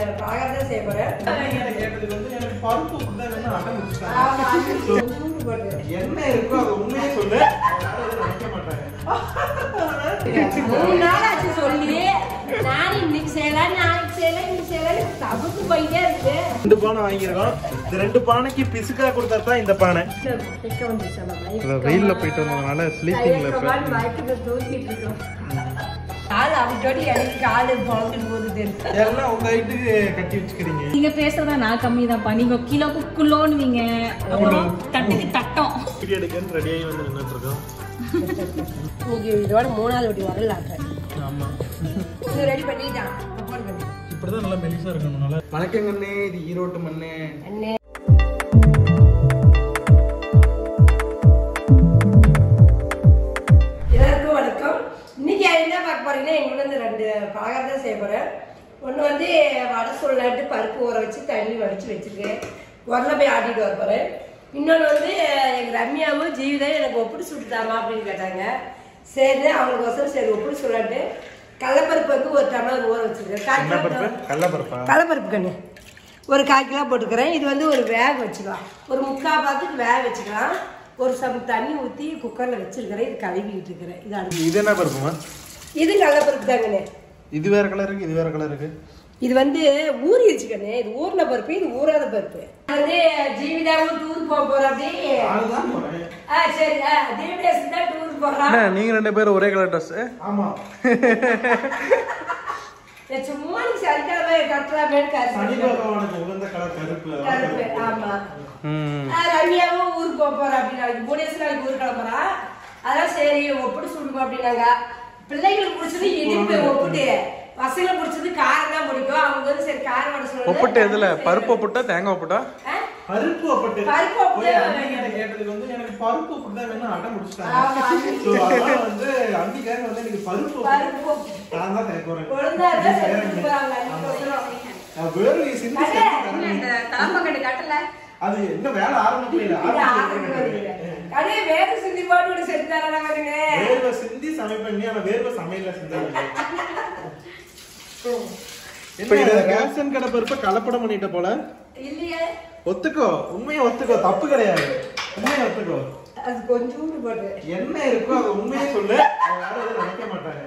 பலகாரம் தான் செய்ய போறேன் கேட்டதுக்கு வந்து எனக்கு பருப்பு ஃபுட்டா வேணும் அடம் முடிச்சிட்டாங்க ஆமா, அது கொஞ்சூண்டு போட்டு. என்ன இருக்கோ அதை உண்மையே சொல்லு யாரும் எதுவும் நினைக்க மாட்டாங்க மூணு நாள் ஆச்சு சொல்லி நான் இன்னைக்கு செய்யலாம் நாளைக்கு செய்யலாம் இன்னைக்கு செய்யலாம் தவிர்த்து போயிட்டே இருக்கு ரெண்டு பானை வாங்கியிருக்கோம் இந்த ரெண்டு பானைக்கு பிசுக்கா கொடுத்தா தான் இந்த பானை நிக்க வந்துச்சு நம்ம மயக்கம். வெயில்ல போயிட்டு வந்ததுனால ஸ்லீப்பிங்ல மயக்கமான்னு மயக்கத்தை தூக்கிட்டு இருக்கோம். கால் அவட்டோடி எனக்கு காலு பொழந்துட்டு போகுது தெரியுது. எல்லாம் உங்க ஹைட்டுக்கு கட்டி வச்சுக்கிறீங்க நீங்க பேசுறதா நான் கம்மி தான்ப்பா நீங்க கிலோக்கு குள்ளோன்னுவீங்க அப்புறம் தட்டுக்கு தட்டம் வீடியோ எடுக்கன்னு ரெடியாகி வந்து நின்றுட்டு இருக்கோம் இன்னைக்கு இதோட மூணாவது வட்டி வரல ஆட்டுறேன் ஆமா இது ரெடி பண்ணிட்டான் அப்புறம் பண்ணு. இப்படிதான் நல்லா மெலிசா இருக்கணும் நல்லா வணக்கம் கண்ணே இது ஈரோட்டு மண்ணு அண்ணே எல்லாருக்கும் வணக்கம் இன்னைக்கு என்ன பார்க்க போறீங்கன்னா எங்க வீட்டுல இருந்து ரெண்டு பலகாரம் தான் செய்ய போறேன் ஒன்று வந்து வடை சொல்லலான்ட்டு பருப்பு ஊற வச்சு தண்ணி வடிச்சு வச்சிருக்கேன் உரல போய் ஆட்டிட்டு வர போறேன் இன்னொன்று வந்து எங்க ரம்யாவும் ஜீவிதா எனக்கு ஒப்பிட்டு சுட்டுதாமா அப்படின்னு கேட்டாங்க சரி அவங்களுக்கோசரம் சரி ஒப்பிட்டு சொல்லலான்ட்டு கடலப்பருப்பு வந்து ஒரு டம்ளர் ஊற வச்சிருக்கேன் கால் என்ன பருப்பு கிலோ- கடலப்பருப்பா கடலப்பருப்பு கண்ணு ஒரு கால் கிலோ போட்டுக்கிறேன் இது வந்து ஒரு வேக வச்சுக்கலாம் ஒரு முக்கால் பாத்துக்கு வேக வச்சுக்கலாம் ஒரு சம் தண்ணி ஊற்றி குக்கரில் வச்சிருக்கிறேன் இது கழுவிக்கிட்டு இருக்கிறேன் இது அடுத்து இது என்ன பருப்புமா இது கடலப்பருப்பு தாங்கண்ணே இது வேற கலர் இருக்கு இது வேற கலர் இருக்கு இது வந்து ஊறி வச்சுக்கண்ணே இது ஊறின பருப்பு இது ஊறாத பருப்பு வந்து ஜீவிதாவும் டூர் போக போறோம் அப்படி அதுதான் போறேன் ஆ சரி ஆ ஜீவிதாஸ் தான் டூர் போறான் நீங்க ரெண்டு பேரும் ஒரே கலர் ட்ரெஸ் ஆமா நான் சும்மா நீ சனிக்கிழமை கட்டலாமேன்னு சனி கருத்து பகவானுக்கு உகந்த கலர் கருப்பு அதான் கருப்பு கருப்பு. ஆமா ம் ஆ, ரம்யாவும் ஊருக்கு போக போறா அப்படின்னு நாளைக்கு மூணேசு நாளைக்கு ஊருக்கு கிளம்புறா அதான் சரி ஒப்பிட்டு சுடுங்க அப்படின்னாங்க பிள்ளைங்களுக்கு பிடிச்சது இனிப்பு ஒப்பிட்டு பசங்களை பிடிச்சது காரம் தான் பிடிக்கும் அவங்க வந்து சரி காரம் வடை சொல்லு ஒப்பிட்டு எதுல பருப்பு ஒப்பிட்டா தேங்காய் ஒப்பிட்டா ஆ? பருப்பு ஒப்பட்டு பருப்பு ஒப்பட்டு. போய் அண்ணிக்கிட்ட கேட்டதுக்கு வந்து எனக்கு பருப்பு ஃபுட்டா வேணும் அடம் முடிச்சிட்டாங்க ஆமா. So, அதனால வந்து அன்னிக்காக வந்து எனக்கு பருப்பு ஒப்பட்டு. பருப்பு ஒப்பட்டு. நான் தான் கேட்க போறேன் குழந்தை இருந்தா சரி கொடுக்குறாங்க, அன்னைக்கு ஒசரம். நான் வேர்வை சிந்தி அடே, செத்து தரேன். அது இன்னும் வேலை ஆரம்பிக்கல இது ஆரம்பிக்க வருது. அடே, வேற சிந்தி போட்டு விட்டு செத்து தராங்க பாருங்க. வேர்வை சிந்தி சமைப்பேன் நீ ஆனா வேர்வை சமையல சிந்தாங்க இப்ப என்ன இது- ரேஷன் கடை பருப்பை கலப்படம் பண்ணிட்ட போல இல்லையே ஒத்துக்கோ உண்மையை ஒத்துக்கோ தப்பு கிடையாது உண்மையை ஒத்துக்கோ அது கொஞ்சோண்டு போட்டு என்ன இருக்கோ அதை உண்மையை சொல்லு அவங்க யாரும் எதுவும் நினைக்க மாட்டாங்க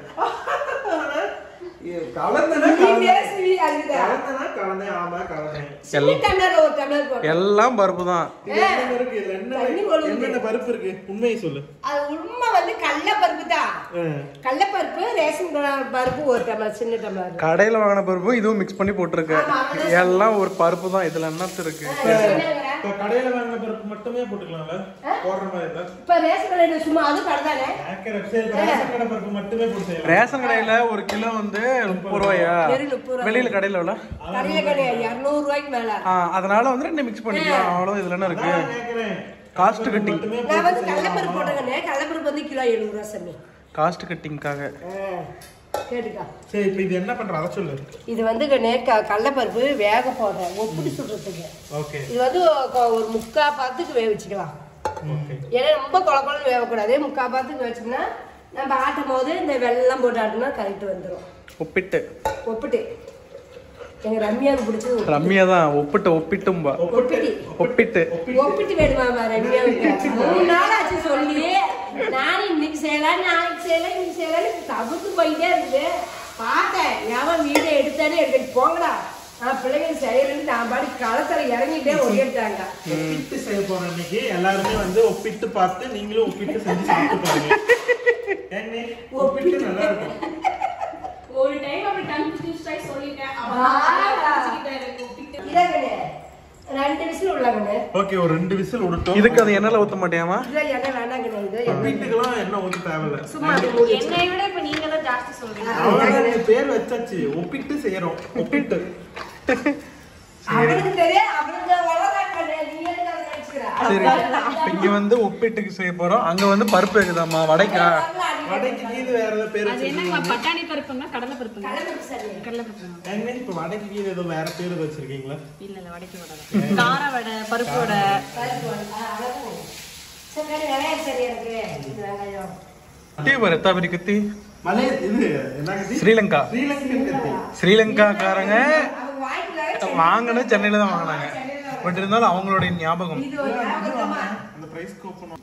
இது கலந்தனா நீ கலந்தேன். பேசுவி அதுக்குதான் கலந்தனா கலந்தேன் ஆமா கலந்தேன் சின்ன டம்ளர்ல ஒரு டம்ளர் போட்டு எல்லாம் பருப்பு தான் இது என்னென்ன இருக்கு இதுல என்ன தண்ணி கொழுந்து. என்னென்ன பருப்பு இருக்கு உண்மையை சொல்லு அது உண்மை வந்து கடல பருப்பு தான் ஆ. கடலப்பருப்பு ரேஷன் கடை பருப்பு ஒரு டம்ளர் சின்ன டம்ளர் கடையில வாங்கின பருப்பு இதுவும் மிக்ஸ் பண்ணி போட்டிருக்கு ஆமா, அவ்வளவுதான். எல்லாம் ஒரு பருப்பு தான் இதுல என்னத்து இருக்கு இப்ப கடையில வாங்கின பருப்பு மட்டுமே போட்டுக்கலாம்ல போடுற மாதிரி இருந்தா இப்ப ரேஷன் கடையில சும்மா அது கடை தானே ஏக்கர் சரி இப்ப ரேஷன் கடை பருப்பு மட்டுமே போட்டு செய்யலாம் ரேஷன் கடையில ஒரு கிலோ வந்து முப்பது ரூபாயா வெறும் முப்பது ரூபா. வெளியில கடையில எவ்வளோ கடையில கிடையாது இரநூறு ரூபாய்க்கு மேல ஆ, அதனால வந்து ரெண்டு மிக்ஸ் பண்ணிக்கலாம் அவ்வளோ இதுல என்ன இருக்கு அதான் கேக்குறேன் காஸ்ட் கட்டிங் மட்டுமே நான் போட்டு வந்து கடலப்பருப்பு போட்டுக்கண்ணே கடலப்பருப்பு வந்து கிலோ எழுபது ரூபா சாமி காஸ்ட் கட்டிங்காக ஆ, கேட்டுக்கா சரி இப்ப இது என்ன பண்ற அதை சொல்லு இது வந்து கண்ணே க- கடலப்பருப்பு வேக போடுறேன் ஒப்பிட்டு சுடுறதுக்கு ஓகே இது வந்து கொ- ஒரு முக்கா பாத்துக்கு வேக வச்சுக்கலாம் ஓகே ஏன்னா ரொம்ப குழ குழன்னு வேகக்கூடாது முக்கா பாத்துக்கு வச்சோம்னா நம்ம ஆட்டும் போது இந்த வெள்ளம் போட்டு ஆட்டினா கரெக்ட் வந்துடும் ஒப்பிட்டு ஒப்பிட்டு எங்க ரம்யாவுக்கு பிடிச்சது ரம்யா தான் ஒப்பிட்டு ஒப்பிட்டும்பா ஒப்பிட்டு ஒப்பிட்டு ஒப்பிட்டு வேணுமாமா ரம்யாவுக்கு மூணு நாள் ஆச்சு சொல்லி நான் இன்னைக்கு செய்யலாம் நாளைக்கு செய்யலாம் இன்னைக்கு செய்யலாம் தவிர்த்து போயிட்டே இருக்குது பார்த்தேன் எவன் வீடியோ எடுத்தானே எடுக்க போங்கடா நான் பிள்ளைங்க செய்யலன்னு நான் பாடி களத்துல இறங்கிட்டே ஒடிட்டாங்க ஒப்பிட்டு செய்ய போற அன்னைக்கு எல்லாருமே வந்து ஒப்பிட்டு பார்த்து நீங்களும் ஒப்பிட்டு செஞ்சு சாப்பிட்டு பாருங்க ஏங்க ஒப்பிட்டு நல்லா இருக்கும் ஒரு டைம் அப்படி கன்ஃபியூஸ் ஆகி சொல்லிட்டேன் இதாங்கண்ணே ரெண்டு விசில் உள்ளாங்கண்ணே ஓகே ஒரு ரெண்டு விசில் விடட்டும் இதுக்கு அது எண்ணெயில ஊத்த மாட்டியாமா இதான் எண்ணெய் வேண்டாங்கண்ணே இது எண்ணெய் ஒப்பிட்டுக்கெல்லாம் என்ன ஒன்றும் தேவையில்ல சும்மா அது மூடி வச்சு. என்னை விட இப்ப நீங்க தான் ஜாஸ்தி சொல்றீங்க அவ்வளவுதான் இந்த பேர் வச்சாச்சு ஒப்பிட்டு செய்யறோம் ஒப்பிட்டு அவனுக்கு தெரியும் அவனுக்கு வளராங்கண்ணே நீ எதுக்கு அதை நினைச்சுக்கிற? சரி இப்ப இங்க வந்து ஒப்பிட்டுக்கு செய்ய போறோம் அங்க வந்து பருப்பு இருக்குதாம்மா வடைக்கா வடைக்கு கீது வேற ஏதாவது பேர் அது வச்சிருக்கீங்க என்னங்க பட்டாணி பருப்புங்க கடலை பருப்புங்க கடலைப்பருப்பு சரி. கடலை பருப்புங்க ஏங்க இப்ப வடைக்கு கீது ஏதோ வேற பேர் ஏதோ வச்சிருக்கீங்களா இல்ல இல்ல வடைக்கு வடை கார வடை பருப்பு வடை பருப்பு வடை. ஆ, அவ்வளவுதானே. சரி, வேற வெங்காயம் சரி எனக்கு. இது வெங்காயம். கத்தி பாரு எத்தா பெரிய கத்தி மலை இது என்ன கத்தி? ஸ்ரீலங்கா ஸ்ரீலங்கன் கத்தி ஸ்ரீலங்காக்காரங்க அவங்க வாய்க்குள்ள வாங்கினது சென்னையில தான் வாங்கினாங்க பட் இருந்தாலும் அவங்களுடைய ஞாபகம் இது ஒரு ஞாபகமா அந்த பிரைஸ் கூப்பணும்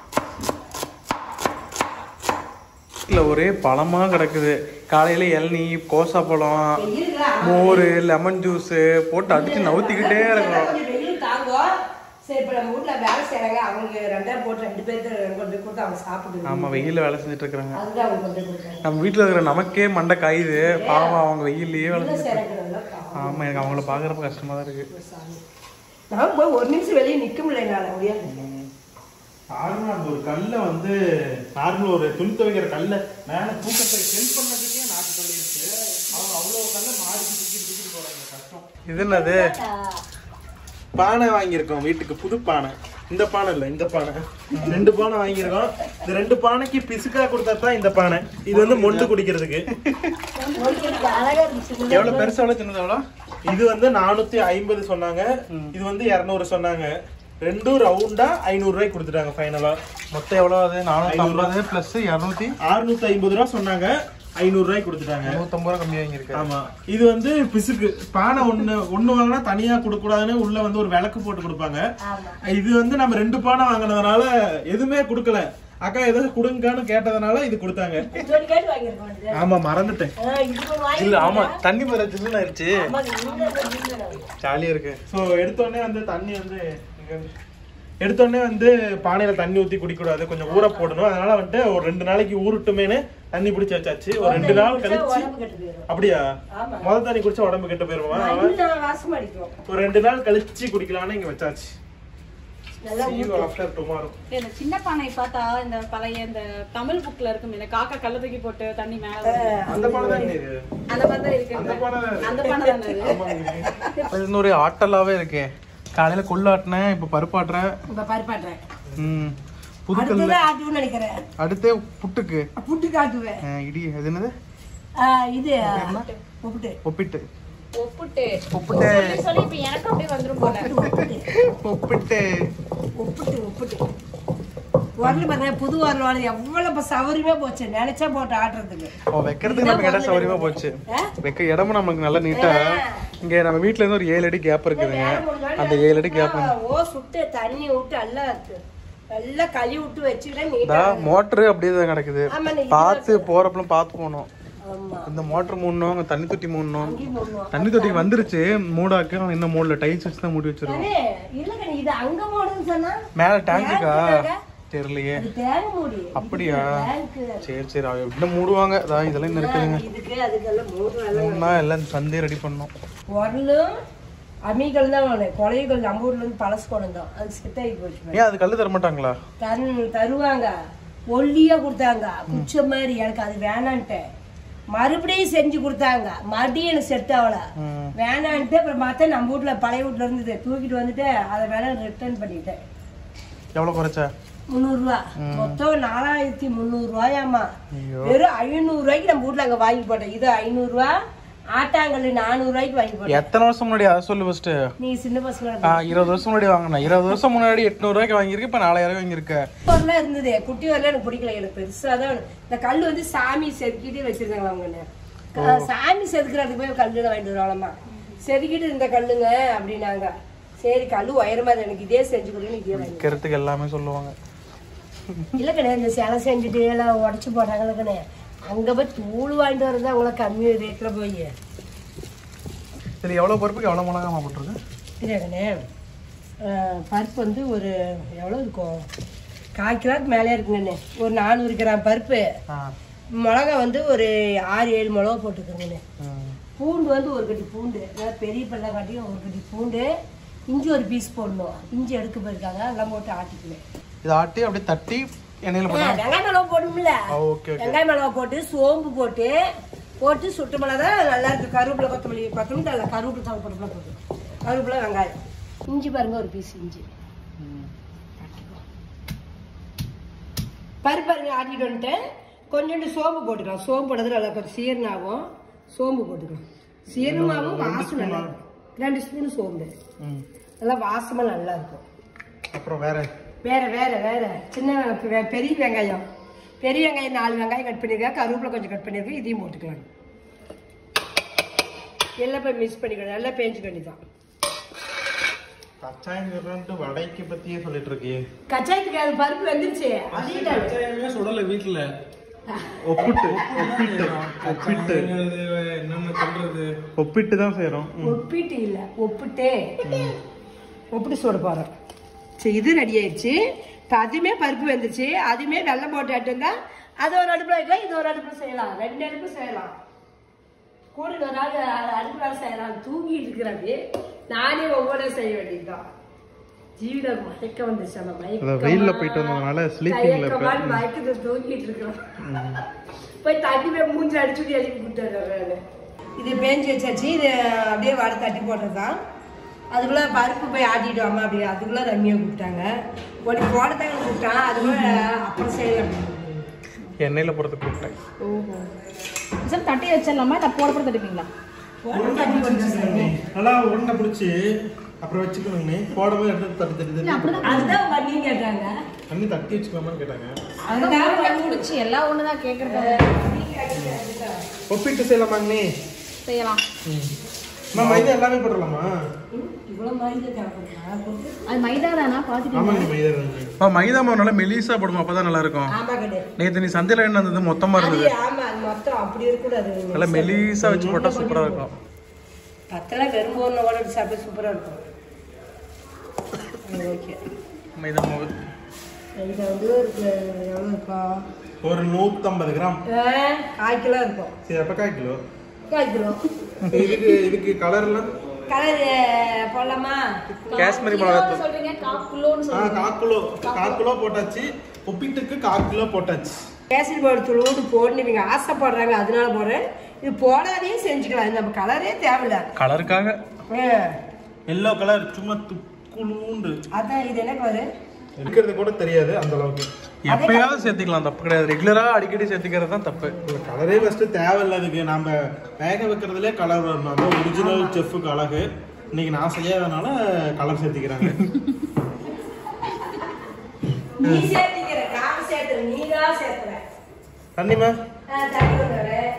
வீட்டில் ஒரே பழமா கிடக்குது காலையில இளநீ கோசா பழம் வெயில்ல மோர் லெமன் ஜூஸ் போட்டு அடிச்சு நவுத்திக்கிட்டே இருக்கணும் கொஞ்சம் வெயில் தாங்கும் சரி இப்ப நம்ம வீட்டுல வேலை செய்யறாங்க அவங்க ரெண்டாயிரம் போட்டு ரெண்டு பேருக்கு கொண்டு போய் கொடுத்து அவங்க சாப்பிடுவாங்க ஆமா வெயில்ல வேலை செஞ்சுட்டு இருக்கிறாங்க அதுதான் அவங்க கொண்டு போய் கொடுக்குறாங்க நம்ம வீட்டுல இருக்கிற நமக்கே மண்டை காயுது பாவம் அவங்க வெயில்லயே வேலை என்ன செஞ்சு செய்யறாங்க நல்லா பாவம். ஆமா எனக்கு அவங்கள பாக்குறப்ப கஷ்டமா தான் இருக்கு சாமி. நான் போய் ஒரு நிமிஷம் வெளியே நிக்க முடியல என்னால முடியாது நார்மலா அந்த ஒரு கல்லை வந்து நார்மல் ஒரு துணி துவைக்கிற கல்லை மேல தூக்கத்தை ஹெல்ப் பண்ணதுக்கே நாட்டு கல் இருக்கு அவங்க அவ்வளவு கல்லை மாடி தூக்கிட்டு தூக்கிட்டு போறாங்க கஷ்டம் இது என்னது பானை வாங்கியிருக்கோம் வீட்டுக்கு புது பானை இந்த பானை இல்ல இந்த பானை ரெண்டு பானை வாங்கியிருக்கோம் இந்த ரெண்டு பானைக்கு பிசுக்கா கொடுத்தா தான் இந்த பானை இது வந்து மொண்டு குடிக்கிறதுக்கு அழகா இருந்துச்சு எவ்வளவு பெருசா எவ்வளவு சின்னது எவ்வளோ இது வந்து நானூத்தி ஐம்பது சொன்னாங்க இது வந்து இருநூறு சொன்னாங்க ரெண்டும் ரவுண்டா ஐநூறு ரூபாய்க்கு கொடுத்துட்டாங்க ஃபைனலா மொத்தம் எவ்வளவு அது நானூத்தி ஐம்பது பிளஸ் இரநூத்தி அறுநூத்தி ஐம்பது ரூபா சொன்னாங்க ஐநூறு ரூபாய்க்கு கொடுத்துட்டாங்க நூத்தம்பது ரூபா கம்மியா வாங்கியிருக்கு ஆமா இது வந்து பிசுக்கு பானை ஒண்ணு ஒண்ணு வாங்கினா தனியா கொடுக்க கூடாதுன்னு உள்ள வந்து ஒரு விளக்கு போட்டு கொடுப்பாங்க இது வந்து நம்ம ரெண்டு பானை வாங்கினதுனால எதுவுமே கொடுக்கல அக்கா ஏதோ கொடுங்கன்னு கேட்டதுனால இது கொடுத்தாங்க ஜோடி கேட்டு வாங்கியிருக்கோம் ஆமா மறந்துட்டேன் இது ஒரு வாங்கி இல்ல ஆமா தண்ணி பர ஜில்லுன்னு ஆயிருச்சு ஆமா, இந்த இந்த இந்த ஜாலியா இருக்கு ஸோ எடுத்தோடனே வந்து தண்ணி வந்து எடுத்தோடனே வந்து பானையில தண்ணி ஊத்தி குடிக்கூடாது கொஞ்சம் ஊற போடணும் அதனால வந்துட்டு ஒரு ரெண்டு நாளைக்கு ஊறட்டுமேனு தண்ணி பிடிச்சி வச்சாச்சு ஒரு ரெண்டு நாள் கழிச்சு உடம்பு கெட்டு போயிடும் அப்படியா ஆமா. முதல் தண்ணி குடிச்சா உடம்பு கெட்டு போயிருமா நல்லா வாசம் அடிக்கும் ஒரு ரெண்டு நாள் கழிச்சு குடிக்கலாம்னு இங்க வச்சாச்சு நல்லா See you after tomorrow. இந்த சின்ன பானை பார்த்தா இந்த பழைய இந்த தமிழ் புக்ல இருக்கும் இந்த காக்கா கல்ல தூக்கி போட்டு தண்ணி மேல வரும். அந்த பானை தான் இது அந்த மாதிரி தான் இருக்கு அந்த பானை தான் இது. அந்த பானை தானே இது? ஆமாங்க. இது ஒரு ஆட்டலாவே இருக்கே காலையில கொள்ளாட்டினேன் இப்ப பருப்பாட்டுறேன் இப்ப பருப்பாட்டுறேன் ம் புதுக்கல்ல அடுத்தது ஆட்டுன்னு நினைக்கிறேன் அடுத்து புட்டுக்கு புட்டு காட்டுவேன் அஹ் இடி அது என்னது ஆ, இது உப்புட்டு ஒப்பிட்டு ஒப்புட்டு ஒப்பிட்டு சொல்லி சொல்லி இப்ப எனக்கு அப்படியே வந்துரும் போல ஒப்பிட்டு உப்புட்டு உப்புட்டு உரல் பாருங்க புது உரல் வாழை எவ்வளவு இப்ப சௌகரியமா போச்சு நினைச்சா போட்டு ஆட்டுறதுக்கு அவ வைக்கிறதுக்கு நமக்கு இடம் சௌகரியமா போச்சு ஆ? வைக்க இடமும் நமக்கு நல்லா நீட்டா இங்க நம்ம வீட்ல இருந்து ஒரு ஏழு அடி கேப் இருக்குதுங்க அந்த ஏழு அடி கேப் ஆ, ஓ சுட்டு தண்ணி விட்டு நல்லா இருக்கு நல்லா கழுவி விட்டு வச்சுக்கிட்டா இந்த நீட்டா மோட்டரு அப்படியே தான் கிடக்குது ஆமா, நீ பார்த்து போறப்பலாம் பார்த்து போகணும் ஆமா இந்த மோட்டர் மூடணும் அங்க தண்ணி தொட்டி மூடணும் அங்கேயும் போடணும். தண்ணி தொட்டிக்கு வந்துருச்சு மூடாக்கு ஆனா இன்னும் மூடல டைல்ஸ் வச்சு தான் மூடி வச்சிருக்கோம் அண்ணே, இல்லைங்க நீ இது அங்க போடுன்னு சொன்னா மேல டேங்குக்கா டேங்க்குதாங்க. தெரியலையே அது டேங்க் மூடி அப்படியா? டேங்க்கு. சரி சரி அவ இன்னும் மூடுவாங்க அதான் இதெல்லாம் இன்னும் இருக்குதுங்க இதுக்கு அதுக்கெல்லாம் மூணு வேலை மூணுனா எல்லாம் சந்தே ரெடி பண்ணோம் உரலும் அம்மிகள் தான் வேணும் கொலைகள் நம்ம ஊர்ல இருந்து பழசு கொண்டு வந்தோம் அது செட் ஆகி போச்சு ஏன் அது கல்லு தர மாட்டாங்களா தரு தருவாங்க ஒல்லியா கொடுத்தாங்க குச்ச மாதிரி எனக்கு அது வேணான்ட்டேன் மறுபடியும் செஞ்சு கொடுத்தாங்க மறுபடியும் எனக்கு செட் ஆகல ம். வேணான்ட்டு அப்புறம் பார்த்தா நம்ம வீட்ல பழைய வீட்ல இருந்தது தூக்கிட்டு வந்துட்டு அதை வேணா ரிட்டர்ன் பண்ணிட்டேன் எவ்வளவு குறைச்சா முந்நூறுரூவா மொத்தம் நாலாயிரத்தி முந்நூறுரூவாயாம்மா ஐயோ. வெறும் ஐநூறு ரூபாய்க்கு நம்ம வீட்ல அங்க வாங்கி போட்டேன் இது ஐநூறுரூவா ஆட்டாங்கல் நானூறு ரூபாய்க்கு வாங்கி போட்டேன் எத்தனை வருஷம் முன்னாடி அதை சொல்லு ஃபர்ஸ்ட் நீங்க சின்ன பசங்களா இருபது வருஷம் முன்னாடி வாங்கினேன் இருபது வருஷம் முன்னாடி எட்நூறு ரூபாய்க்கு வாங்கியிருக்கு இப்ப நாலாயிரம் வாங்கியிருக்க வரலாம் இருந்தது குட்டி வரல எனக்கு பிடிக்கல எனக்கு பெருசா தான் வேணும். இந்த கல் வந்து சாமி செதுக்கிட்டு வச்சிருக்காங்க அவங்க க- சாமி செதுக்குறதுக்கு போய் கல்லுல வாங்கிட்டு வருவாங்கம்மா செதுக்கிட்டு இந்த கல்லுங்க அப்படின்னாங்க சரி கல்லு உயரமா இருக்கு, எனக்கு இதே செஞ்சு கொடுங்க இதே வாங்கி விற்கிறதுக்கு எல்லாமே சொல்லுவாங்க இல்ல கண்ணே இந்த சிலை செஞ்சுட்டு எல்லாம் உடச்சு போட்டாங்கல்ல கண்ணே அங்க போய் தூள் வாங்கிட்டு வர்றது அவங்கள கம்மி ரேட்ல போய் சரி எவ்வளவு பருப்புக்கு எவ்வளவு மிளகாமா போட்டிருக்கு இல்லையா கண்ணே அஹ், பருப்பு வந்து ஒரு எவ்வளோ இருக்கும் கால் கிலோக்கு மேலே இருக்குங்கண்ணே ஒரு நானூறு கிராம் பருப்பு ஆ மிளகா வந்து ஒரு ஆறு ஏழு மிளகா போட்டுக்கோங்கண்ணே ம். பூண்டு வந்து ஒரு கட்டி பூண்டு அதாவது பெரிய பல்ல காட்டியும் ஒரு கட்டி பூண்டு இஞ்சி ஒரு பீஸ் போடணும் இஞ்சி எடுக்க போயிருக்காங்க அதெல்லாம் போட்டு ஆட்டிக்குவேன் இதை ஆட்டி அப்படியே தட்டி எண்ணெயில ஆ, போட்டா வெங்காய மிளகா போடணும்ல ஓகே ஓகே வெங்காய மிளகா போட்டு சோம்பு போட்டு போட்டு சுட்டு மிளகா நல்லா இருக்கு கருவேப்பிலை கொத்தமல்லி கொத்தமல்லி நல்லா கருவேப்பிலை தலை போட்டு போட்டு கருவேப்பிலை வெங்காயம் இஞ்சி பாருங்க ஒரு பீஸ் இஞ்சி பருப்பு பாருங்க ஆட்டிட்டு வந்துட்டேன் கொஞ்சோண்டு சோம்பு போட்டுக்கலாம் சோம்பு போடுறது நல்லா கொஞ்சம் சீரணாகும் சோம்பு போட்டுக்கலாம் சீரணமாகவும் வாசம் நல்லா இருக்கும் ரெண்டு ஸ்பூன் சோம்பு ம் நல்லா வாசமா நல்லா இருக்கும் அப்புறம் வேற வேற வேற வேற சின்ன வெ- பெரிய வெங்காயம் பெரிய வெங்காயம் நாலு வெங்காயம் கட் பண்ணிருக்கேன் கருவேப்பிலை கொஞ்சம் கட் பண்ணிருக்கேன் இதையும் போட்டுக்கலாம் எல்லாம் போய் மிக்ஸ் பண்ணிக்கணும் நல்லா பேஞ்சுக்க வேண்டியதான் கச்சாயம் சொல்றேன்ட்டு வடைக்கு பத்தியே சொல்லிட்டு இருக்கியே கச்சாயத்துக்கு அது பருப்பு வெந்துருச்சு அதையும் கச்சாயமே சுடல வீட்டுல ஒப்பிட்டு ஒப்பிட்டு ஒப்பிட்டு என்னென்ன சொல்றது ஒப்பிட்டு தான் செய்யறோம் ஒப்பிட்டு இல்ல ஒப்பிட்டே ஒப்பிட்டு சுட போறோம் சரி இது ரெடி ஆயிடுச்சு இப்போ அதுவுமே பருப்பு வெந்துச்சு அதுவுமே வெள்ளம் போட்டு இருந்தா அது ஒரு அடுப்புல வைக்கலாம் இது ஒரு அடுப்புல செய்யலாம் ரெண்டு அடுப்பு செய்யலாம் கூட ஒரு நாள் அடுப்புல செய்யலாம் தூங்கிட்டு இருக்கிறாரு நானே ஒவ்வொரு செய்ய வேண்டியதுதான் ஜீவிட மயக்க வந்துச்சு அந்த அதான் வெயில்ல போயிட்டு வந்ததுனால sleepingல இருக்க. மயக்கம் மயக்கத்தை தூங்கிட்டு இருக்கிறோம் போய் தண்ணி போய் மூஞ்சி அடிச்சுட்டு எழுப்பி கொடுத்தாரு இது பேஞ்சு வச்சாச்சு இது அப்படியே வடை தட்டி போட்டதுதான் அதுக்குள்ள பருப்பு போய் ஆட்டிட்டு வாமா அப்படி அதுக்குள்ள ரம்மியை கூப்பிட்டாங்க ஒன்று போடத்தாங்க கூப்பிட்டான் அதுக்குள்ள அப்புறம் செய்யலாம் எண்ணெயில போறதுக்கு கூப்பிட்டேன் ஓஹோ சார் தட்டி வச்சிடலாமா இல்லை போட போட தட்டிப்பீங்களா போட தட்டி போட்டு நல்லா உருண்டை பிடிச்சி அப்புறம் வச்சுக்கணுங்க போடும்போது எடுத்து தட்டி தட்டி தட்டி அதுதான் பண்ணி கேட்டாங்க தண்ணி தட்டி வச்சுக்கலாமான்னு கேட்டாங்க அதுதான் கண்டுபிடிச்சி எல்லாம் ஒன்று தான் கேட்குறது ஒப்பிட்டு செய்யலாமாங்கண்ணே செய்யலாம் அம்மா மைதா எல்லாமே போட்டுடலாமா இவ்வளோ மாதிரி தேவைப்படுறா அது மைதா தானா பார்த்துட்டு ஆமாங்க மைதா தாங்க மைதா மாவு நல்லா மெலிசா போடுமா அப்பதான் நல்லா இருக்கும் ஆமா கிடையாது நேத்து நீ சந்தையில என்ன இருந்தது மொத்தமா அது இருந்தது ஆமா அது மொத்தம் அப்படி இருக்கக்கூடாது நல்லா மெலிசா வச்சு போட்டா சூப்பரா இருக்கும் பத்தல வெறும் போன கூட எடுத்து சாப்பிட்டு சூப்பரா இருக்கும் ஓகே மைதா மாவு இது வந்து ஒரு எவ்வளோ இருக்கும் ஒரு நூத்தம்பது கிராம் ஆ, கால் கிலோ இருக்கும் சரி அப்ப கால் கிலோ கால் கிலோ இதுக்கு இதுக்கு கலர் எல்லாம் கலர் போடலாமா காஷ்மீரி மிளகாத்தூள் சொல்றீங்க கால் கிலோன்னு ஆ கால் கிலோ கால் கிலோ போட்டாச்சு ஒப்பிட்டுக்கு கால் கிலோ போட்டாச்சு கேசரி பவுடர் தூளோடு போடணும் இவங்க ஆசைப்படுறாங்க அதனால போடுறேன் இது போடாதே செஞ்சுக்கலாம் இது நம்ம கலரே தேவையில்ல கலருக்காக ஆ, எல்லோ கலர் சும்மா துக்குளுண்டு அதான் இது என்ன கலரு இருக்கிறது கூட தெரியாது அந்த அளவுக்கு எப்பயாவது சேர்த்துக்கலாம் தப்பு கிடையாது ரெகுலரா அடிக்கடி சேர்த்துக்கிறது தான் தப்பு இந்த கலரே ஃபர்ஸ்ட் தேவையில்ல அதுக்கு நம்ம வேக வைக்கிறதுலே கலர் வரணும் அதான் ஒரிஜினல் செஃப்புக்கு அழகு இன்னைக்கு நான் செய்யாதனால கலர் சேர்த்திக்கிறாங்க நீ சேர்த்திக்கிற நான் சேர்த்துறேன் நீ தான் சேர்த்துற தண்ணிமா ஆ, தண்ணி கொண்டு வரேன்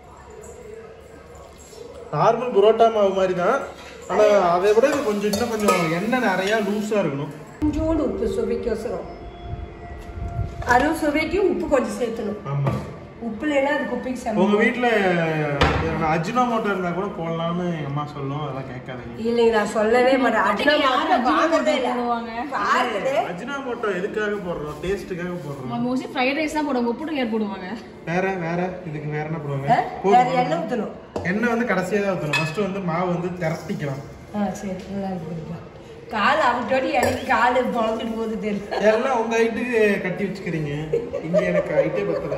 நார்மல் புரோட்டா மாவு மாதிரி தான் ஆனா அதை விட இது கொஞ்சம் இன்னும் கொஞ்சம் எண்ணெய் நிறைய லூஸா இருக்கணும் கொஞ்சோண்டு உப்பு சுவைக்கு வசரம் அறுபது சுவைக்கு உப்பு கொஞ்சம் சேர்த்தணும் ஆமா உப்பு இல்லைன்னா அது குப்பைக்கு உங்க சமைக்கும் வீட்டுல அஜினோமோட்டோ இருந்தா கூட போடலாம்னு எங்க அம்மா சொல்லும் அதெல்லாம் கேட்காதீங்க இல்லைங்க நான் சொல்லவே மாட்டேன் அஜினா யாரு வாங்கவே இல்லை போடுவாங்க பாருங்களே அஜினோமோட்டோ எதுக்காக போடுறோம் டேஸ்ட்டுக்காக போடுறோம் மோஸ்ட்லி ஃப்ரைட் ரைஸ் தான் போடுவாங்க உப்பு யார் போடுவாங்க வேற வேற இதுக்கு வேற என்ன போடுவாங்க ஆ? வேற எண்ணெய் ஊற்றணும் எண்ணெய் வந்து கடைசியா தான் ஊற்றணும் ஃபர்ஸ்ட் வந்து மாவு வந்து திரட்டிக்கலாம் ஆ சரி நல்லா இருக்கு கால் அவட்டோடி எனக்கு கால் பொழந்துட்டு போகுது தெரியும் எல்லாம் உங்க ஹைட்டுக்கு கட்டி வச்சுக்கிறீங்க இங்க எனக்கு ஹைட்டே பத்தல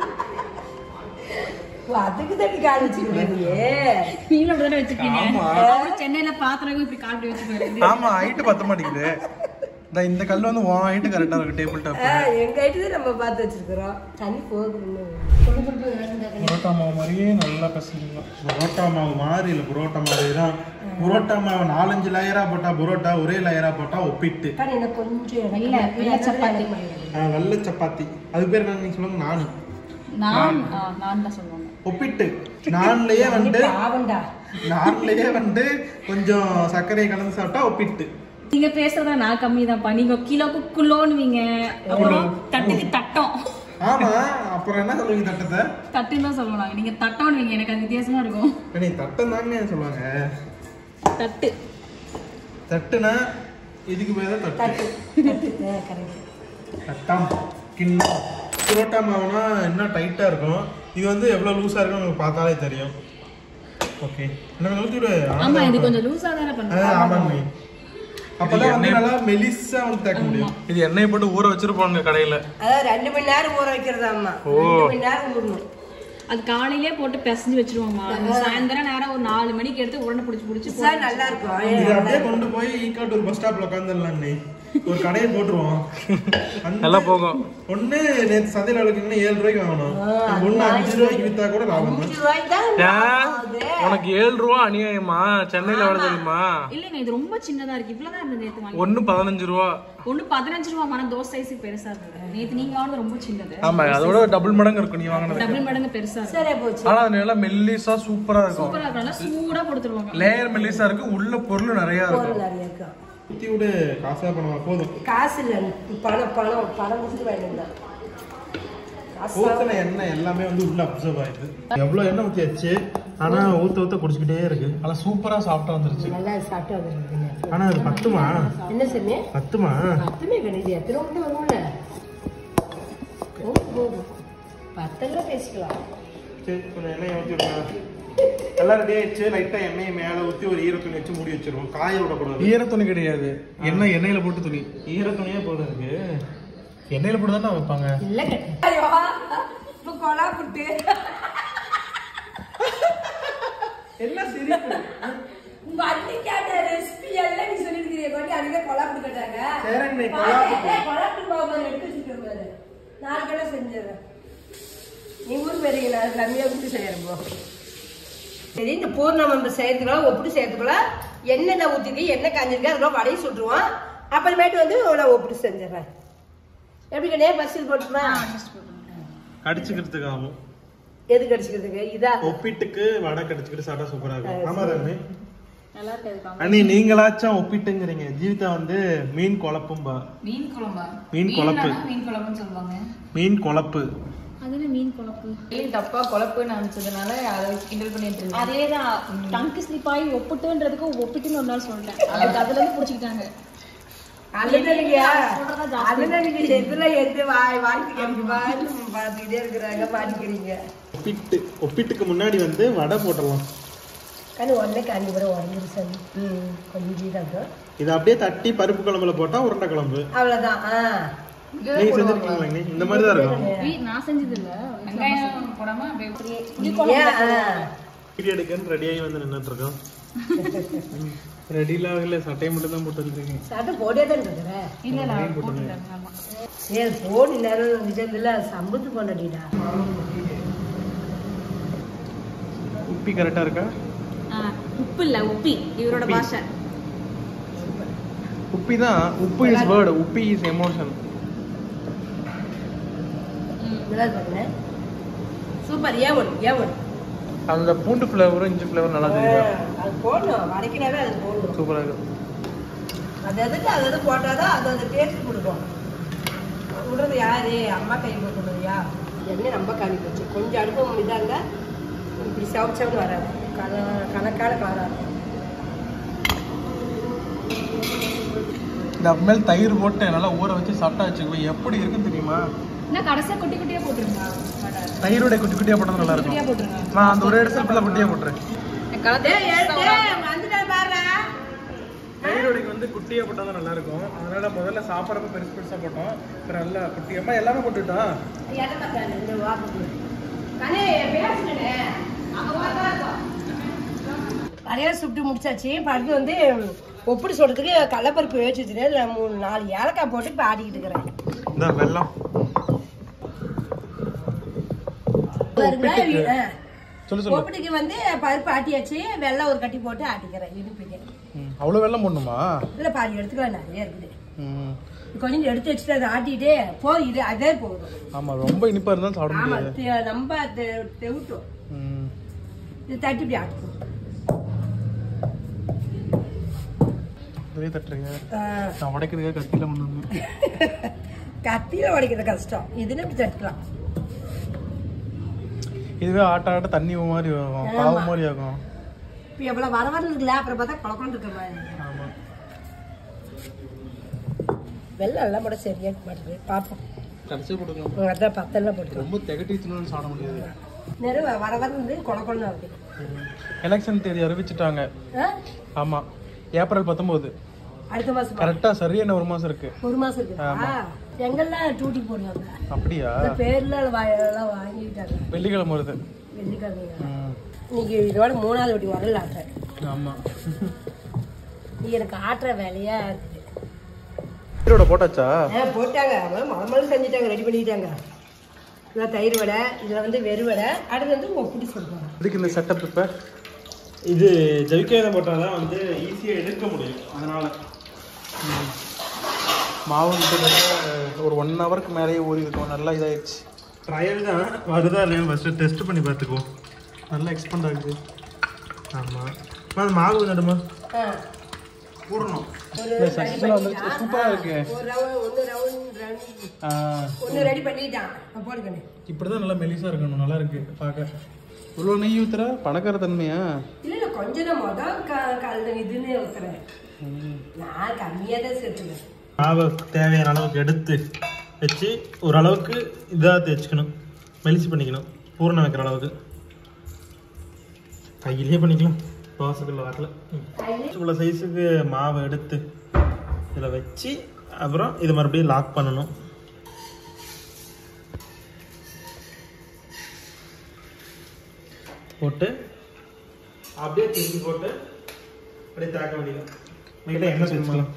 ஓ, அதுக்கு தட்டி கால் வச்சுக்கிறேன் நீங்களும் அப்படிதானே வச்சிருக்கீங்க ஆமா. அவரு சென்னையில பாத்திரம் இப்படி காப்பி வச்சுருக்காரு ஆமா ஹைட் பத்த மாட்டேங்குது இந்த இந்த கல் வந்து உன் ஹைட்டு கரெக்டா இருக்கு டேபிள் டாப் எங்க ஹைட்டு தான் நம்ம பார்த்து வச்சிருக்கிறோம் தண்ணி போகுது இன்னும். கொண்டு கொண்டு போய் வேணும்டா. புரோட்டா மாவு மாதிரியே நல்லா பசங்க புரோட்டா மாவு மாதிரி இல்லை புரோட்டா மாதிரி தான் புரோட்டா மாவு நாலஞ்சு லேயரா போட்டா புரோட்டா ஒரே லேயரா போட்டா ஒப்பிட்டு அக்கா, நீ எனக்கு கொஞ்சம் வெள்ளை, வெள்ளை சப்பாத்தி. ஆ, வெள்ளை சப்பாத்தி அது பேர் என்ன நீங்க சொல்லுங்க நானு நான் ஆ, நான் தான் சொல்லுவாங்க ஒப்பிட்டு நான்லயே வந்து பாவண்டா நான்லயே வந்து கொஞ்சம் சர்க்கரையை கலந்து சாப்பிட்டா ஒப்பிட்டு நீங்க பேசுறதா நான் கம்மி தான்ப்பா நீங்க கிலோக்கு குலோன்னுவீங்க அப்புறம் தட்டுக்கு தட்டம் ஆமா அப்புறம் என்ன சொல்லுவீங்க தட்டத்தை தட்டுன்னு தான் சொல்லுவாங்க நீங்க தட்டம்னுவீங்க எனக்கு அது வித்தியாசமா இருக்கும் நீ தட்டம் தாங்க சொல்லுவாங்க தட்டு தட்டுனா இதுக்கு பேர் தான் தட்டு கரெக்ட் தட்டம் கிண்ணம் புரோட்டா மாவுனா இன்னும் டைட்டா இருக்கும் இது வந்து எவ்வளவு லூஸா இருக்கும் உங்களுக்கு பார்த்தாலே தெரியும் ஓகே என்ன ஊத்தி விடு ஆமா இது கொஞ்சம் லூஸா தானே ஆ, பண்ணுங்க ஆமாங்க அப்பதான் வந்து நல்லா மெலிசா வந்து தேக்க முடியும் இது எண்ணெயை போட்டு ஊற வச்சிருப்பாங்க கடையில அதாவது ரெண்டு மணி நேரம் ஊற வைக்கிறதாம்மா ஓ. ரெண்டு மணி நேரம் ஊறணும் அது காலையிலே போட்டு பிசைஞ்சு வச்சிருவாங்கம்மா சாயந்தரம் நேரம் ஒரு நாலு மணிக்கு எடுத்து உடனே பிடிச்சி பிடிச்சி சார் நல்லா இருக்கும் இது அப்படியே கொண்டு போய் ஈக்காட்டூர் பஸ் ஸ்டாப்ல உட்காந்துடலாம் நீ ஒரு கடையை போட்டுருவோம் வந்து நல்லா போகும் ஒண்ணு நேத்து சந்தையில விளக்குங்கன்னா ஏழு ரூபாய்க்கு வாங்கணும் நம்ம ஒண்ணு அஞ்சு ரூபாய்க்கு வித்தா கூட லாபம் தான் அஞ்சு ரூபாய்க்கு தான் ஏன்? ஆகுது. உனக்கு ஏழு ரூபா அநியாயமா சென்னையில எவ்வளவு தெரியுமா இல்லைங்க இது ரொம்ப சின்னதா இருக்கு இவ்வளவுதான் இருந்தது நேத்து வாங்கி ஒண்ணு பதினஞ்சு ரூபா ஒண்ணு பதினஞ்சு ரூபா மனம் தோசை சைஸுக்கு பெருசா இருந்தது நேத்து நீங்க வாங்கினது ரொம்ப சின்னது ஆமா அதோட டபுள் மடங்கு இருக்கும் நீ வாங்கினது டபுள் மடங்கு பெருசா இருக்கு சரியா போச்சு ஆனா அது நல்லா மெல்லிசா சூப்பரா இருக்கும் சூப்பரா இருக்கும் நல்லா சூடா கொடுத்துருவாங்க லேயர் மெல்லிசா இருக்கு உள்ள பொருள் நிறைய இருக்கும் நிறைய இருக்கும் ஊத்தி விடு காசா பண்ணுவா போதும் காசு இல்லை பணம் பணம் பணம் கொடுத்துட்டு வாங்கிட்டு காசு ஊத்துன எண்ணெய் எல்லாமே வந்து உள்ள அப்சர்வ் ஆயிடுது எவ்வளவு எண்ணெய் ஊத்தியாச்சு ஆனா ஊத்த ஊத்த குடிச்சுக்கிட்டே இருக்கு ஆனா சூப்பரா சாப்பிட்டா வந்துருச்சு நல்லா சாப்பிட்டு வந்துருக்குங்க ஆனா அது பத்துமா என்ன சொன்னே பத்துமா பத்துமே கிடையாது எத்தனை மட்டும் வரும்ல போதும், போதும் பத்தெல்லாம் பேசிக்கலாம் சரி கொஞ்சம் எண்ணெயை ஊத்தி விடுங்க எல்லாம் ரெடி ஆயிடுச்சு லைட்டா எண்ணெயை மேல ஊத்தி ஒரு ஈர துணி வச்சு மூடி வச்சிருவோம் காய விடக்கூடாது ஈர துணி கிடையாது எண்ணெய் எண்ணெயில போட்டு துணி ஈர துணியே போதும் இருக்கு எண்ணெயில போட்டு தானே வைப்பாங்க இல்ல ஐயோ இப்ப கொலா புட்டு என்ன சிரிப்பு உங்க அன்னைக்கான ரெசிபி எல்லாம் நீ சொல்லிருக்கிறீங்க கொண்டு அன்னைக்கே கொலா புட்டு கட்டாங்க சரிங்க, நீ கொலா புட்டு. கொலா புட்டு மாவு மாதிரி எடுத்து வச்சுக்கிறேன் பாரு நாலு கிலோ செஞ்சிடறேன் நீ ஊர் போறீங்களா கம்மியா ஊற்றி செய்யறேன் போ சரி இந்த பூர்ணம் நம்ம செய்யறதுக்குள்ள ஒப்பிட்டு செய்யறதுக்குள்ள எண்ணெய் ஊற்றிட்டு எண்ணெய் காஞ்சிருக்கு அதெல்லாம் வடையை சுட்டுருவோம் அப்புறமேட்டு வந்து நான் ஒப்பிட்டு செஞ்சிடறேன் எப்படி கிடையாது பஸ்ஸில் போட்டுமா கடிச்சுக்கிறதுக்காகவும் எது கடிச்சிக்கிறதுக்கு இதா ஒப்பிட்டுக்கு வடை கடிச்சுக்கிட்டு சாப்பிட்டா சூப்பரா இருக்கும் ஆமா தானே நல்லா இருக்கு அண்ணி நீங்களாச்சும் ஒப்பிட்டுங்கிறீங்க ஜீவிதா வந்து மீன் குழப்பும்பா மீன் குழம்பா மீன் குழப்பு மீன் குழம்புன்னு சொல்லுவாங்க மீன் குழப்பு அதுல மீன் குழம்பு மீன் தப்பா குழப்புன்னு அனுப்பிச்சதுனால அதை வச்சு கிண்டல் பண்ணிட்டு இருந்தேன் அதேதான் டங்கு ஸ்லிப் ஆகி ஒப்பிட்டுன்றதுக்கு ஒப்பிட்டுன்னு ஒரு நாள் சொல்லிட்டேன் அதுக்கு அதுல இருந்து புடிச்சுக்கிட்டாங்க எதுல எடுத்து வாய் வாழ்க்கை பார்த்துக்கிட்டே இருக்கிறாங்க பாடிக்கிறீங்க ஒப்பிட்டு ஒப்பிட்டுக்கு முன்னாடி வந்து வடை போட்டுடலாம் கண்ணு உடனே காண்டி கூட உடஞ்சிரு சாமி ம் கொஞ்சம் தான் இருக்கும். இதை அப்படியே தட்டி பருப்பு குழம்புல போட்டா உருண்டை குழம்பு அவ்வளவுதான் ஆ நீங்க செஞ்சிருக்கீங்களா அண்ணி? இந்த மாதிரி தான் இருக்கும் வீ- நான் செஞ்சது இல்ல வெங்காயம் போடாம அப்படியே ஏன், ஆ. வீடியோ எடுக்கன்னு ரெடியாகி வந்து நின்னுட்டு இருக்கோம் ரெடிலாம் ஆகல சட்டையை மட்டும் தான் போட்டு வந்துருக்கீங்க சட்டை போட்டே தான் இருக்கிறேன் இல்ல நான் போட்டுட்டேன் ஆமா ஏன் போன் நேரம் விஜயத்துல சம்பத்து கொண்டாடிடா உப்பி கரெக்டா இருக்கா ஆ, உப்பு இல்ல உப்பி இவரோட பாஷை உப்பி தான் உப்பு is word Uppi is emotion நல்லா பாருங்க சூப்பர் ஏன் ஒன்று ஏன் ஒன்று அந்த பூண்டு ஃப்ளேவரும் இஞ்சி ஃப்ளேவரும் நல்லா தெரியும் அது போடணும் வரைக்கினாவே அது போடணும் சூப்பரா இருக்கும் அது எதுக்கு அது எது போட்டாதான் அது அந்த டேஸ்ட் கொடுக்கும் விடுறது யாரு அம்மா கை கொடுக்குறதுயா எண்ணெய் ரொம்ப கம்மி போச்சு கொஞ்சம் அடுப்பு இதாங்க இப்படி சவுட் சவுட் வராது கன கணக்கான கலராக இந்த மேல் தயிர் போட்டு நல்லா ஊற வச்சு சாப்பிட்டா வச்சுக்கோ எப்படி இருக்குன்னு தெரியுமா என்ன கடைசியா குட்டி குட்டியா போட்டுருங்க தயிரோட குட்டி குட்டியா போட்டா நல்லா குட்டியா இருக்கும் போட்டுருங்க நான் அந்த ஒரு இடத்துல ஃபுல்லா குட்டியா போட்டுறேன் தயிரோடைக்கு வந்து குட்டியா போட்டா தான் நல்லா இருக்கும் அதனால முதல்ல சாப்பிட்றப்ப பெருசு பெருசா போட்டோம் அப்புறம் நல்லா குட்டியம்மா எல்லாமே போட்டுட்டோம் நிறைய சுட்டு முடிச்சாச்சு பருப்பு வந்து ஒப்பிட்டு சொல்றதுக்கு கடலப்பருப்பு வேச்சு வச்சுட்டு நான் மூணு நாலு ஏலக்காய் போட்டு இப்போ ஆடிக்கிட்டு இருக்கிறேன் இந்த வெள்ளம் பாருங்க, ஆ. சொல்லு சொல்லு ஒப்பிட்டுக்கு வந்து பருப்பு ஆட்டியாச்சு வெள்ளம் ஒரு கட்டி போட்டு ஆட்டிக்கிறேன் இனிப்புக்கு ம், அவ்வளவு வெள்ளம் போடணுமா இல்லை பாதி எடுத்துக்கலாம் நிறைய இருக்குது ம். கொஞ்சம் எடுத்து வச்சுட்டு அதை ஆட்டிட்டு போதும் இது அதே போதும் ஆமா ரொம்ப இனிப்பா இருந்தாலும் சாப்பிட ஆமா முடியாது தெ- நம்ம தெ- தெவிட்டும் ம். இது தட்டி இப்படி ஆட்டும் இதுலயே தட்டுறீங்க ஆ, நான் உடைக்கிறதுக்காக கத்தியில கொண்டு வந்து கத்தியில உடைக்கிறது கஷ்டம் இதுன்னு இப்படி தட்டுக்கலாம் இதுவே ஆட்ட ஆட்ட தண்ணி மாதிரி ஆகும் பாவு மாதிரி ஆகும் இப்போ எவ்வளோ வர வர இருக்குல்ல அப்புறம் பார்த்தா குழக்கம் இருக்கிற மாதிரி இருக்கு. ஆமா வெள்ளம் எல்லாம் போட சரியா இருக்க மாட்டேங்குது பார்ப்போம் கடைசி கொடுங்க உங்க அதான் பத்தெல்லாம் போட்டுக்கலாம் ரொம்ப திகட்டி தின்னு சாப்பிட முடியாது நிறைய வர வர வந்து குழக்கம்னு வருது எலெக்ஷன் தேதி அறிவிச்சிட்டாங்க ஆ? ஆமா ஏப்ரல் பத்தொன்பது அடுத்த மாசம் கரெக்டா சரியான ஒரு மாசம் இருக்கு ஒரு மாசம் இருக்குதா எங்கெல்லாம் டூட்டி போடுவாங்க அப்படியா இந்த பேர்ல வா- எல்லாம் வாங்கிட்டாங்க வெள்ளிக்கிழமை வருது வெள்ளிக்கிழமைங்க ம். இன்னைக்கு இதோட மூணாவது வட்டி வரல ஆட்டுறேன் ஆமா நீ எனக்கு ஆட்டுற வேலையா இருக்குது தயிரோட போட்டாச்சா ஆ போட்டாங்க அவங்க மலமலும் செஞ்சுட்டாங்க ரெடி பண்ணிட்டாங்க இதான் தயிர் வடை இதில் வந்து வெறு வடை அடுத்து வந்து ஒப்பிட்டு சொல்லுவாங்க இதுக்கு இந்த செட்டப் இப்ப இது ஜவிக்காயம் போட்டால் தான் வந்து ஈஸியாக எடுக்க முடியும் அதனால மாவு கிட்டத்தட்ட ஒரு ஒன் ஹவருக்கு மேலேயே ஊறி இருக்கும் நல்லா இதாயிடுச்சு ட்ரையல் தான் வருதா இல்லையான்னு ஃபஸ்ட்டு டெஸ்ட் பண்ணி பார்த்துக்குவோம் நல்லா எக்ஸ்பெண்ட் ஆகுது ஆமாம் அது மாவு நடுமா ஆ. கூடணும் இல்லை சக்ஸஸ்ஃபுல்லாக வந்துருச்சு சூப்பராக இருக்கு ஒரு ரவுண்ட் ஒன்று ரவுண்ட் ரவுண்ட் ஆ, ஒன்று ரெடி பண்ணிட்டான் நான் போட்டுக்கணும் இப்படி தான் நல்லா மெலிசாக இருக்கணும் நல்லா இருக்கு பார்க்க இவ்வளோ நெய் ஊத்துற பணக்கார தன்மையா இல்லை இல்லை கொஞ்சம் தான் மொதல் க கலந்து இதுன்னு ஊற்றுறேன் நான் கம்மியாக தான் சேர்த்துவேன் மாவை தேவையான அளவுக்கு எடுத்து வச்சு ஓரளவுக்கு இதாக தேய்ச்சிக்கணும் மெலிச்சு பண்ணிக்கணும் பூரணம் வைக்கிற அளவுக்கு கையிலேயே பண்ணிக்கலாம் தோசைக்குள்ள வரல இவ்வளோ சைஸுக்கு மாவை எடுத்து இதில் வச்சு அப்புறம் இதை மறுபடியும் லாக் பண்ணணும் போட்டு அப்படியே திருப்பி போட்டு அப்படியே தாக்க வேண்டியது லைட்டாக எண்ணெய் சேர்த்துக்கலாம்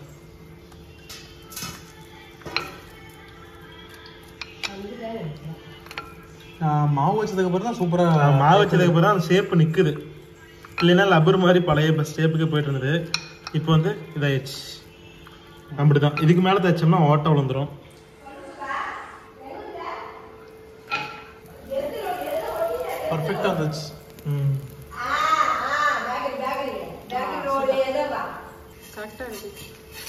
மாவு வச்சதுக்கு அப்புறம் தான் சூப்பராக மாவு வச்சதுக்கு அப்புறம் அந்த ஷேப் நிக்குது இல்லைன்னா லப்பர் மாதிரி பழைய ஷேப்புக்கு போயிட்டு இருந்தது இப்போ வந்து இதாயிடுச்சு அப்படிதான் இதுக்கு மேலே தைச்சோம்னா ஓட்டை விழுந்துரும் பர்ஃபெக்டாக இருந்துச்சு ம். பேக்கரி பேக்கரி பேக்கரி ரோட்லேயே தான் வா கரெக்டா இருக்கு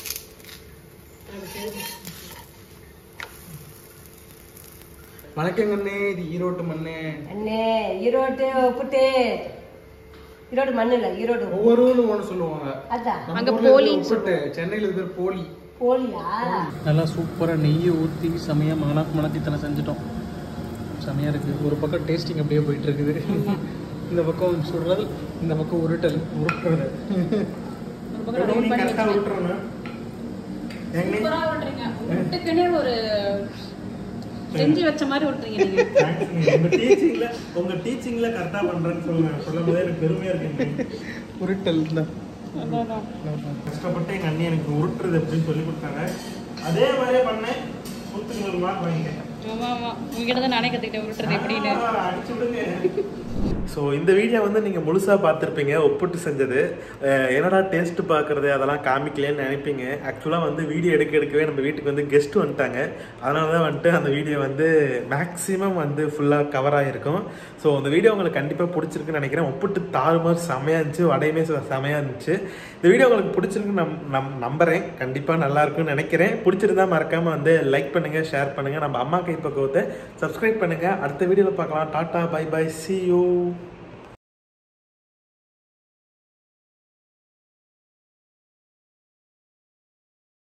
வணக்கங்கண்ணே இது ஈரோட்டு மண்ணே அண்ணே ஈரோட்டு உப்புட்டு ஈரோடு மண்ணு இல்லை ஈரோடு உப்பு. ஒவ்வொரு ஊர்ல ஒன்று சொல்லுவாங்க அதான் நம்ம அங்க ஊர்ல இது போலின்னு உப்புட்டு சென்னையில் இது பேர் போலி போலியா நல்லா சூப்பராக நெய்யை ஊற்றி செமையாக மன மணத்தித்தனை செஞ்சுட்டோம் செமையாக இருக்குது ஒரு பக்கம் டேஸ்டிங் அப்படியே போயிட்டு இருக்குது இந்த பக்கம் சுடுறது இந்த பக்கம் உருட்டல் உருட்டுறது ஒரு பக்கம் round பண்ணி கரெக்டா விட்டுறோண்ணா. எங்க சூப்பரா விட்டுறீங்க வீட்டுக்குன்னே ஒரு செஞ்சு வச்ச மாதிரி விட்டுறீங்க நீங்க Thanks. உங்க டீச்சிங்ல உங்க டீச்சிங்ல கரெக்டா பண்றேன்னு சொல்லுங்க சொல்லும் போதே எனக்கு பெருமையா இருக்கு உருட்டல் இந்த அதான், அதான். கஷ்டப்பட்டு எங்க அண்ணி எனக்கு உருட்டுறது அப்படின்னு சொல்லி கொடுத்தாங்க அதே மாதிரியே பண்ணேன் நூற்றுக்கு நூறு மார்க் வாங்கிட்டேன் ஆமா ஆமா உங்ககிட்ட தான் நானே கத்துக்கிட்டேன் விட்டுறது எப்படின்னு அடிச்சு விடுங்க ஸோ இந்த வீடியோ வந்து நீங்கள் முழுசாக பார்த்துருப்பீங்க ஒப்பிட்டு செஞ்சது அஹ் என்னடா டேஸ்ட் பார்க்குறது அதெல்லாம் காமிக்கலன்னு நினைப்பீங்க ஆக்சுவலாக வந்து வீடியோ எடுக்க எடுக்கவே நம்ம வீட்டுக்கு வந்து கெஸ்ட் வந்துட்டாங்க அதனால தான் வந்துட்டு அந்த வீடியோ வந்து மேக்ஸிமம் வந்து ஃபுல்லாக கவர் ஆகிருக்கும் ஸோ அந்த வீடியோ உங்களுக்கு கண்டிப்பாக பிடிச்சிருக்குன்னு நினைக்கிறேன் ஒப்பிட்டு தாறுமாறு செமையாக இருந்துச்சு வடையுமே செ- செமையாக இருந்துச்சு இந்த வீடியோ உங்களுக்கு பிடிச்சிருக்குன்னு நம் நம் நம்புகிறேன் கண்டிப்பாக நல்லா இருக்கும்னு நினைக்கிறேன் பிடிச்சிருந்தா மறக்காமல் வந்து லைக் பண்ணுங்கள் ஷேர் பண்ணுங்கள் நம்ம அம்மா கை பக்குவத்தை சப்ஸ்கிரைப் பண்ணுங்கள் அடுத்த வீடியோவில் பார்க்கலாம் tata bye bye see you